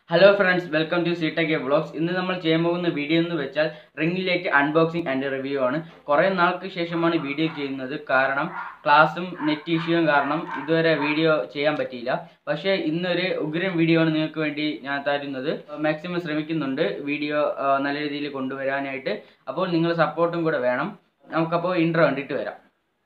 Hello friends welcome to C Tech vlogs ഇന്ന് നമ്മൾ ചെയ്യാൻ പോകുന്ന വീഡിയോ എന്ന് വെച്ചാൽ ring light unboxing and review ആണ് കുറേ നാൾക്ക് ശേഷമാണ് വീഡിയോ ചെയ്യുന്നത് കാരണം ക്ലാസ്സും നെറ്റ് ഇഷ്യൂവും കാരണം ഇതുവരെ വീഡിയോ ചെയ്യാൻ പറ്റിയില്ല പക്ഷേ ഇന്നൊരു ഉഗ്രൻ വീഡിയോ ആണ് നിങ്ങൾക്ക് വേണ്ടി ഞാൻ തരുന്നത് മാക്സിമം ശ്രമിക്കുന്നുണ്ട് വീഡിയോ നല്ല രീതിയിൽ കൊണ്ടുവരാനായിട്ട് അപ്പോൾ നിങ്ങൾ സപ്പോർട്ടും കൂടെ വേണം നമുക്കപ്പോൾ ഇൻട്രോ കണ്ടിട്ട് വരാം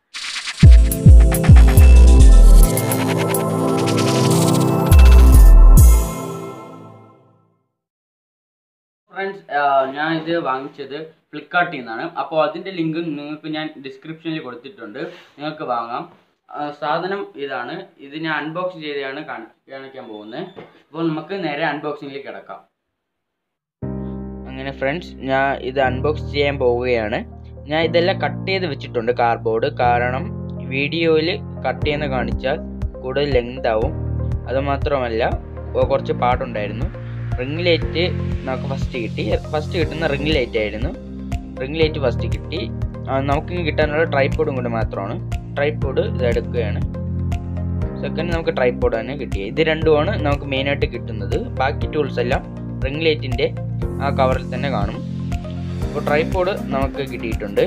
ഫ്രണ്ട്സ് ഞാൻ ഇത് വാങ്ങിച്ചത് ഫ്ലിപ്കാർട്ടിൽ നിന്നാണ് അപ്പോൾ അതിൻ്റെ ലിങ്ക് നിങ്ങൾക്ക് ഞാൻ ഡിസ്ക്രിപ്ഷനിൽ കൊടുത്തിട്ടുണ്ട് നിങ്ങൾക്ക് വാങ്ങാം ആ, സാധനം ഇതാണ് ഇത് ഞാൻ അൺബോക്സ് ചെയ്താണ് കാണി- കാണിക്കാൻ പോകുന്നത് അപ്പോൾ നമുക്ക് നേരെ അൺബോക്സിങ്ങിലേക്ക് കിടക്കാം അങ്ങനെ ഫ്രണ്ട്സ് ഞാൻ ഇത് അൺബോക്സ് ചെയ്യാൻ പോവുകയാണ് ഞാൻ ഇതെല്ലാം കട്ട് ചെയ്ത് വെച്ചിട്ടുണ്ട് കാർഡ്ബോർഡ് കാരണം വീഡിയോയിൽ കട്ട് ചെയ്യുന്ന കാണിച്ചാൽ കൂടുതൽ ലെങ്ത് ആവും അതുമാത്രമല്ല ഒ- കുറച്ച് പാടുണ്ടായിരുന്നു റിംഗ് ലൈറ്റ് നമുക്ക് ഫസ്റ്റ് കിട്ടി ഫസ്റ്റ് കിട്ടുന്ന റിംഗ് ലൈറ്റ് ആയിരുന്നു റിംഗ് ലൈറ്റ് ഫസ്റ്റ് കിട്ടി ആ, നമുക്ക് കിട്ടാനുള്ള ട്രൈപ്പോഡും കൂടെ മാത്രമാണ് ട്രൈപ്പോഡ് ഇത് എടുക്കുകയാണ് സെക്കൻഡ് നമുക്ക് ട്രൈപ്പോഡ് തന്നെ കിട്ടിയത് ഇത് രണ്ടുമാണ് നമുക്ക് മെയിനായിട്ട് കിട്ടുന്നത് ബാക്കി ടൂൾസ് എല്ലാം റിംഗ് ലൈറ്റിൻ്റെ ആ കവറിൽ തന്നെ കാണും അപ്പോൾ ട്രൈപ്പോഡ് നമുക്ക് കിട്ടിയിട്ടുണ്ട്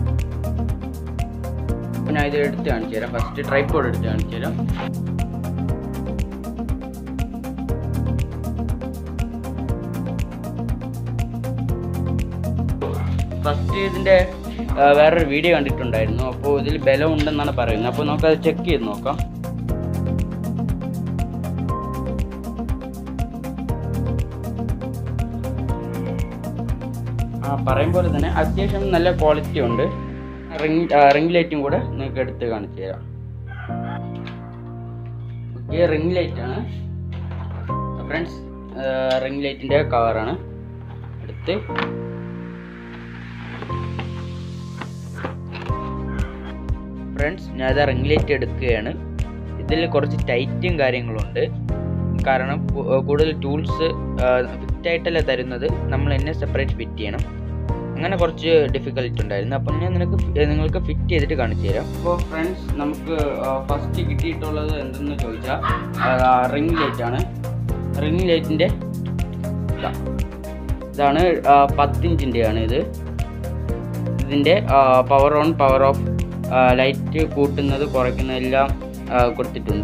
അപ്പോൾ ഞാൻ ഇത് എടുത്ത് കാണിച്ചു തരാം ഫസ്റ്റ് ട്രൈപ്പോഡ് എടുത്ത് കാണിച്ചു തരാം ഫസ്റ്റ് ഇതിൻ്റെ ആ, വേറൊരു വീഡിയോ കണ്ടിട്ടുണ്ടായിരുന്നു അപ്പോൾ ഇതിൽ ബലം ഉണ്ടെന്നാണ് പറയുന്നത് അപ്പോൾ നമുക്കത് ചെക്ക് ചെയ്ത് നോക്കാം ആ പറയും പോലെ തന്നെ അത്യാവശ്യം നല്ല ക്വാളിറ്റി ഉണ്ട് റിംഗ് റിംഗ് ലൈറ്റും കൂടെ നിങ്ങൾക്ക് എടുത്ത് കാണിച്ചു തരാം ഓക്കെ റിംഗ് ലൈറ്റ് ആണ് ഫ്രണ്ട്സ് റിംഗ് ലൈറ്റിൻ്റെ കവറാണ് എടുത്ത് ഫ്രണ്ട്സ് ഞാൻ അത് റിംഗ് ലൈറ്റ് എടുക്കുകയാണ് ഇതിൽ കുറച്ച് ടൈറ്റും കാര്യങ്ങളുണ്ട് കാരണം കു- കൂടുതൽ ടൂൾസ് ഫിറ്റ് ആയിട്ടല്ല തരുന്നത് നമ്മൾ എന്നെ സെപ്പറേറ്റ് ഫിറ്റ് ചെയ്യണം അങ്ങനെ കുറച്ച് ഡിഫിക്കൽട്ട് ഉണ്ടായിരുന്നു അപ്പം ഞാൻ നിനക്ക് ഫി- നിങ്ങൾക്ക് ഫിറ്റ് ചെയ്തിട്ട് കാണിച്ചു തരാം അപ്പോൾ ഫ്രണ്ട്സ് നമുക്ക് ഫസ്റ്റ് കിട്ടിയിട്ടുള്ളത് എന്തെന്ന് ചോദിച്ചാൽ റിംഗ് ലൈറ്റ് ആണ് റിംഗ് ലൈറ്റിൻ്റെ ഇതാണ് പത്തിഞ്ചിൻ്റെയാണ് ഇത് ഇതിൻ്റെ power on power off light കൂട്ടുന്നത് കുറയ്ക്കുന്നത് എല്ലാം ആ, കൊടുത്തിട്ടുണ്ട്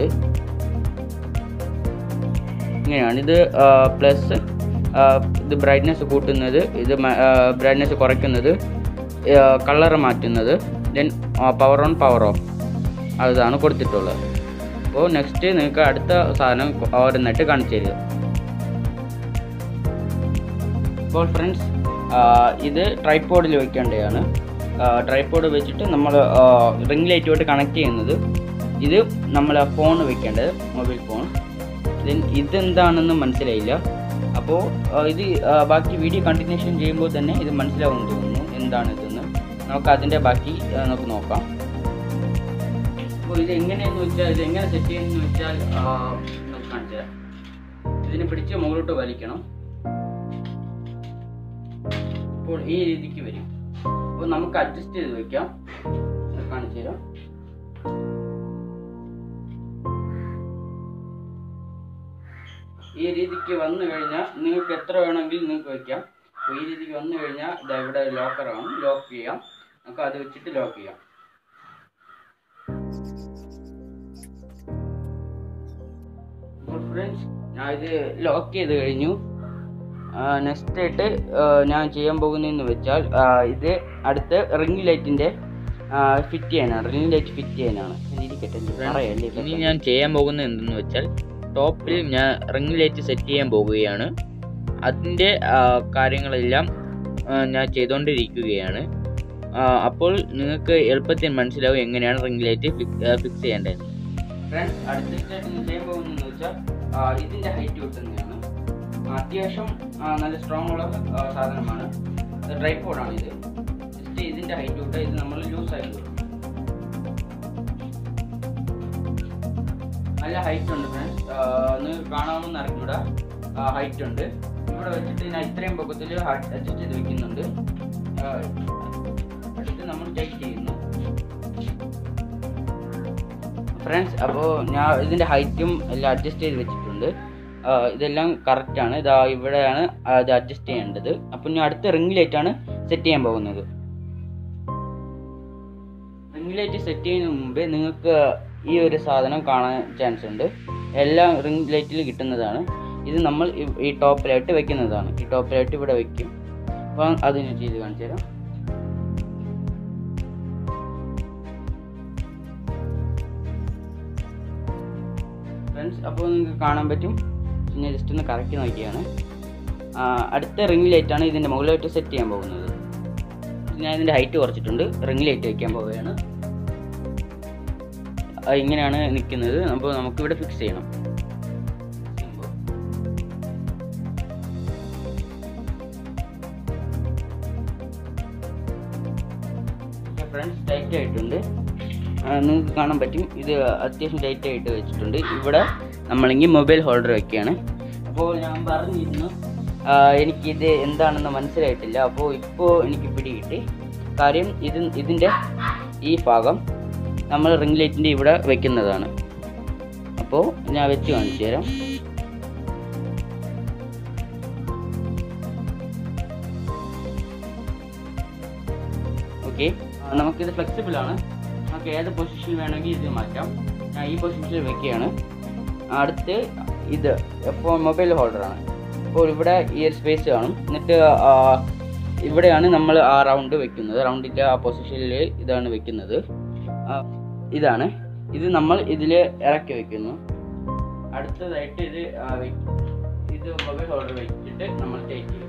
ഇങ്ങനെയാണ് ഇത് പ്ലസ് ഇത് ബ്രൈറ്റ്നെസ് കൂട്ടുന്നത് ഇത് ബ്രൈറ്റ്നെസ് കുറയ്ക്കുന്നത് കളർ മാറ്റുന്നത് then power on power off അതാണ് കൊടുത്തിട്ടുള്ളത് അപ്പോൾ നെക്സ്റ്റ് നിങ്ങൾക്ക് അടുത്ത സാധനം ഓരോന്നായിട്ട് കാണിച്ചു തരിക അപ്പോൾ ഫ്രണ്ട്സ് ഇത് ട്രൈപ്പോഡിൽ വെക്കേണ്ടതാണ് ട്രൈപ്പോഡ് വെച്ചിട്ട് നമ്മൾ റിംഗ് ലൈറ്റുമായിട്ട് കണക്ട് ചെയ്യുന്നത് ഇത് നമ്മൾ ഫോൺ വെക്കേണ്ടത് മൊബൈൽ ഫോൺ ദെൻ ഇതെന്താണെന്ന് മനസ്സിലായില്ല അപ്പോൾ ഇത് ആ, ബാക്കി വീഡിയോ കണ്ടിന്യൂഷൻ ചെയ്യുമ്പോൾ തന്നെ ഇത് മനസ്സിലാവുമെന്ന് തോന്നുന്നു എന്താണ് ഇതെന്ന് നമുക്ക് അതിൻ്റെ ബാക്കി ആ, നമുക്ക് നോക്കാം അപ്പോൾ ഇത് എങ്ങനെയെന്ന് വെച്ചാൽ ഇത് എങ്ങനെ സെറ്റ് ചെയ്യുന്നതെന്ന് വെച്ചാൽ ആ, നമുക്ക് കാണിച്ചു തരാം ഇതിനെ പിടിച്ച് മുകളിലോട്ട് വലിക്കണം അപ്പോൾ ഈ രീതിക്ക് വരും അപ്പോൾ നമുക്ക് അഡ്ജസ്റ്റ് ചെയ്ത് വെക്കാം ഇത് കാണിച്ചു തരാം ഈ രീതിക്ക് വന്നു കഴിഞ്ഞാൽ നിങ്ങൾക്ക് എത്ര വേണമെങ്കിൽ നിങ്ങൾക്ക് വെക്കാം അപ്പോൾ ഈ രീതിക്ക് വന്നു കഴിഞ്ഞാൽ ഇതാ ഇവിടെ ലോക്കറാണ് ലോക്ക് ചെയ്യാം നമുക്ക് അത് വെച്ചിട്ട് ലോക്ക് ചെയ്യാം അപ്പോൾ ഫ്രണ്ട്സ് ഞാൻ ഇത് ലോക്ക് ചെയ്ത് കഴിഞ്ഞു നെക്സ്റ്റ് ആയിട്ട് ആ, ഞാൻ ചെയ്യാൻ പോകുന്നതെന്ന് വെച്ചാൽ ആ, ഇത് അടുത്ത് റിംഗ് ലൈറ്റിൻ്റെ ഫിറ്റ് ചെയ്യാനാണ് റിംഗ് ലൈറ്റ് ഫിറ്റ് ചെയ്യാനാണ് ഇനി ഞാൻ ചെയ്യാൻ പോകുന്നത് എന്തെന്ന് വെച്ചാൽ ടോപ്പിൽ ഞാൻ റിംഗ് ലൈറ്റ് സെറ്റ് ചെയ്യാൻ പോകുകയാണ് അതിൻ്റെ ആ, കാര്യങ്ങളെല്ലാം ആ, ഞാൻ ചെയ്തുകൊണ്ടിരിക്കുകയാണ് ആ, അപ്പോൾ നിങ്ങൾക്ക് എളുപ്പത്തിൽ മനസ്സിലാവും എങ്ങനെയാണ് റിംഗ് ലൈറ്റ് ഫിക്സ് ചെയ്യേണ്ടത് ഫ്രണ്ട്സ് അടുത്തായിട്ട് ഞാൻ ചെയ്യാൻ പോകുന്നതെന്ന് വെച്ചാൽ ആ, ഇതിൻ്റെ ഹൈറ്റ് കിട്ടുന്നതാണ് അത്യാവശ്യം ആ, നല്ല സ്ട്രോങ് ഉള്ള ആ, സാധനമാണ് ട്രൈപ്പോഡാണ് ഇത് ജസ്റ്റ് ഇതിൻ്റെ ഹൈറ്റ് വിട്ട് ഇത് നമ്മൾ ലൂസ് ആക്കി കൊടുക്കും നല്ല ഹൈറ്റ് ഉണ്ട് ഫ്രണ്ട്സ് നിങ്ങൾക്ക് കാണാമെന്ന് അറിഞ്ഞൂടാ ഹൈറ്റ് ഉണ്ട് ഇവിടെ വെച്ചിട്ട് ഞാൻ ഇത്രയും പൊക്കത്തിൽ അഡ്ജസ്റ്റ് ചെയ്ത് വെക്കുന്നുണ്ട് ആ, അടുത്ത് നമ്മൾ ടൈറ്റ് ചെയ്യുന്നു ഫ്രണ്ട്സ് അപ്പോൾ ഞാൻ ഇതിൻ്റെ ഹൈറ്റും എല്ലാം അഡ്ജസ്റ്റ് ചെയ്ത് വെച്ചിട്ടുണ്ട് ഇതെല്ലാം കറക്റ്റാണ് ഇതാ ഇവിടെയാണ് ഇത് അഡ്ജസ്റ്റ് ചെയ്യേണ്ടത് അപ്പം ഞാൻ അടുത്ത റിംഗ് ലൈറ്റാണ് സെറ്റ് ചെയ്യാൻ പോകുന്നത് റിംഗ് ലൈറ്റ് സെറ്റ് ചെയ്യുന്നതിന് മുമ്പേ നിങ്ങൾക്ക് ഈ ഒരു സാധനം കാണാൻ ചാൻസ് ഉണ്ട് എല്ലാം റിംഗ് ലൈറ്റിൽ കിട്ടുന്നതാണ് ഇത് നമ്മൾ ഈ- ഈ ടോപ്പിലായിട്ട് വെക്കുന്നതാണ് ഈ ടോപ്പിലായിട്ട് ഇവിടെ വെക്കും അപ്പം അത് ഞാൻ ചെയ്ത് കാണിച്ചു തരാം ഫ്രണ്ട്സ് അപ്പോൾ നിങ്ങൾക്ക് കാണാൻ പറ്റും ഞാൻ ജസ്റ്റ് ഒന്ന് കറക്റ്റ് നോക്കിയാണ് ആ, അടുത്ത റിംഗ് ലൈറ്റാണ് ഇതിൻ്റെ മുകളിലായിട്ട് സെറ്റ് ചെയ്യാൻ പോകുന്നത് ഞാൻ ഇതിൻ്റെ ഹൈറ്റ് കുറച്ചിട്ടുണ്ട് റിംഗ് ലൈറ്റ് വയ്ക്കാൻ പോവുകയാണ് ആ, ഇങ്ങനെയാണ് നിൽക്കുന്നത് അപ്പോൾ നമുക്കിവിടെ ഫിക്സ് ചെയ്യണം ഫ്രണ്ട്സ് ടൈറ്റ് ആയിട്ടുണ്ട് ആ, നിങ്ങൾക്ക് കാണാൻ പറ്റും ഇത് അത്യാവശ്യം ടൈറ്റ് ആയിട്ട് വെച്ചിട്ടുണ്ട് ഇവിടെ നമ്മളെങ്കിൽ മൊബൈൽ ഹോൾഡർ വെക്കുകയാണ് അപ്പോൾ ഞാൻ പറഞ്ഞിരുന്നു ആ, എനിക്കിത് എന്താണെന്ന് മനസ്സിലായിട്ടില്ല അപ്പോൾ ഇപ്പോൾ എനിക്ക് പിടികിട്ടി കാര്യം ഇത് ഇതിൻ്റെ ഈ ഭാഗം നമ്മൾ റിംഗ് ലൈറ്റിൻ്റെ ഇവിടെ വെക്കുന്നതാണ് അപ്പോൾ ഞാൻ വെച്ച് കാണിച്ചു തരാം ഓക്കെ നമുക്കിത് ഫ്ലെക്സിബിൾ ആണ് നമുക്ക് ഏത് പൊസിഷനിൽ വേണമെങ്കിൽ ഇത് മാറ്റാം ഞാൻ ഈ പൊസിഷനിൽ വെക്കുകയാണ് അടുത്ത് ഇത് ഇപ്പോൾ മൊബൈൽ ഹോൾഡറാണ് അപ്പോൾ ഇവിടെ ഈ ഒരു സ്പേസ് കാണും എന്നിട്ട് ആ, ഇവിടെയാണ് നമ്മൾ ആ റൗണ്ട് വെക്കുന്നത് റൗണ്ടിൻ്റെ ആ പൊസിഷനിൽ ഇതാണ് വെക്കുന്നത് ആ, ഇതാണ് ഇത് നമ്മൾ ഇതിൽ ഇറക്കി വെക്കുന്നു അടുത്തതായിട്ട് ഇത് ആ, വെ- ഇത് മൊബൈൽ ഹോൾഡർ വെച്ചിട്ട് നമ്മൾ ടൈറ്റ് ചെയ്യും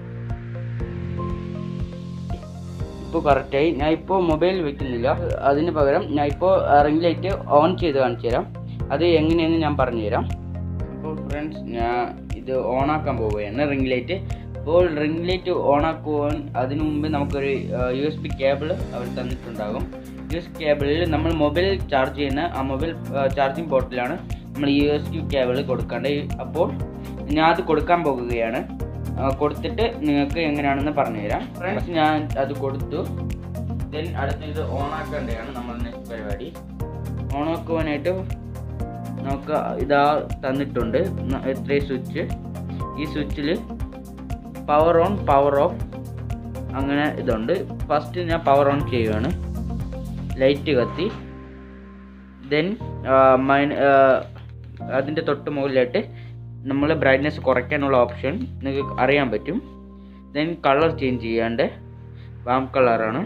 ഇപ്പോൾ കറക്റ്റായി ഞാൻ ഇപ്പോൾ മൊബൈൽ വെക്കുന്നില്ല അതിന് പകരം ഞാൻ ഇപ്പോൾ റിംഗ് ലൈറ്റ് ഓൺ ചെയ്ത് കാണിച്ചു തരാം അത് എങ്ങനെയെന്ന് ഞാൻ പറഞ്ഞു തരാം അപ്പോൾ ഫ്രണ്ട്സ് ഞാൻ ഇത് ഓൺ ആക്കാൻ പോവുകയാണ് റിംഗ് ലൈറ്റ് അപ്പോൾ റിംഗ് ലൈറ്റ് ഓൺ ആക്കുവാൻ അതിനു മുമ്പ് നമുക്കൊരു യു എസ് ബി കേബിൾ അവർ തന്നിട്ടുണ്ടാകും യു എസ് കേബിളിൽ നമ്മൾ മൊബൈൽ ചാർജ് ചെയ്യുന്ന ആ മൊബൈൽ ചാർജിങ് പോർട്ടിലാണ് നമ്മൾ യു എസ് ബി കേബിൾ കൊടുക്കേണ്ടത് അപ്പോൾ ഞാൻ അത് കൊടുക്കാൻ പോകുകയാണ് ആ, കൊടുത്തിട്ട് നിങ്ങൾക്ക് എങ്ങനെയാണെന്ന് പറഞ്ഞുതരാം ഫ്രണ്ട്സ് ഞാൻ അത് കൊടുത്തു ദെൻ അടുത്ത ഇത് ഓൺ ആക്കേണ്ടതാണ് നമ്മൾ നെക്സ്റ്റ് പരിപാടി ഓൺ ആക്കുവാനായിട്ട് നമുക്ക് ഇതാ തന്നിട്ടുണ്ട് ന- ഇത്രയും സ്വിച്ച് ഈ സ്വിച്ചിൽ പവർ ഓൺ പവർ ഓഫ് അങ്ങനെ ഇതുണ്ട് ഫസ്റ്റ് ഞാൻ പവർ ഓൺ ചെയ്യുകയാണ് ലൈറ്റ് കത്തി ദെൻ മൈൻ അതിൻ്റെ തൊട്ട് മുകളിലായിട്ട് നമ്മൾ ബ്രൈറ്റ്നെസ് കുറയ്ക്കാനുള്ള ഓപ്ഷൻ നിങ്ങൾക്ക് അറിയാൻ പറ്റും ദെൻ കളർ ചേഞ്ച് ചെയ്യാണ്ട് വാം കളറാണ്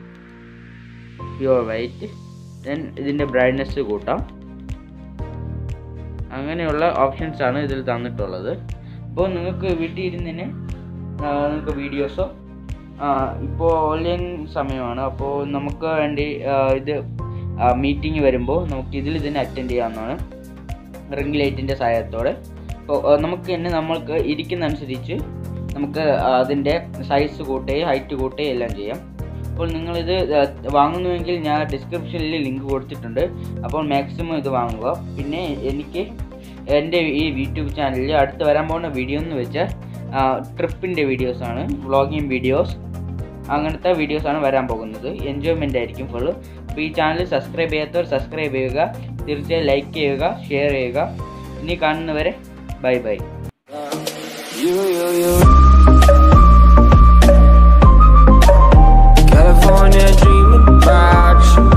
പ്യുവർ വൈറ്റ് ദെൻ ഇതിൻ്റെ ബ്രൈറ്റ്നെസ് കൂട്ടാം അങ്ങനെയുള്ള ഓപ്ഷൻസ് ആണ് ഇതിൽ തന്നിട്ടുള്ളത് അപ്പോൾ നിങ്ങൾക്ക് വീട്ടിൽ ഇരുന്ന് തന്നെ ആ, നിങ്ങൾക്ക് വീഡിയോസോ ഇപ്പോൾ ഓൺലൈൻ സമയമാണ് അപ്പോൾ നമുക്ക് വേണ്ടി ആ, ഇത് മീറ്റിംഗ് വരുമ്പോൾ നമുക്ക് ഇതിൽ തന്നെ അറ്റൻഡ് ചെയ്യാവുന്നതാണ് റിംഗ് ലൈറ്റിൻ്റെ സഹായത്തോടെ അപ്പോൾ ആ, നമുക്ക് തന്നെ നമ്മൾക്ക് ഇരിക്കുന്ന അനുസരിച്ച് നമുക്ക് അതിൻ്റെ സൈസ് കൂട്ടുകയും ഹൈറ്റ് കൂട്ടുകയും എല്ലാം ചെയ്യാം അപ്പോൾ നിങ്ങളിത് ആ, വാങ്ങുന്നുവെങ്കിൽ ഞാൻ ഡിസ്ക്രിപ്ഷനിൽ ലിങ്ക് കൊടുത്തിട്ടുണ്ട് അപ്പോൾ മാക്സിമം ഇത് വാങ്ങുക പിന്നെ എനിക്ക് എൻ്റെ ഈ യൂട്യൂബ് ചാനലിൽ അടുത്ത് വരാൻ പോകുന്ന വീഡിയോ എന്ന് വെച്ചാൽ ട്രിപ്പിൻ്റെ വീഡിയോസാണ് വ്ളോഗിങ് വീഡിയോസ് അങ്ങനത്തെ വീഡിയോസാണ് വരാൻ പോകുന്നത് എൻജോയ്മെൻ്റ് ആയിരിക്കും ഫുള്ള് അപ്പോൾ ഈ ചാനൽ സബ്സ്ക്രൈബ് ചെയ്യാത്തവർ സബ്സ്ക്രൈബ് ചെയ്യുക തീർച്ചയായും ലൈക്ക് ചെയ്യുക ഷെയർ ചെയ്യുക ഇനി കാണുന്നവരെ bye bye You, you, you. California dreaming about you.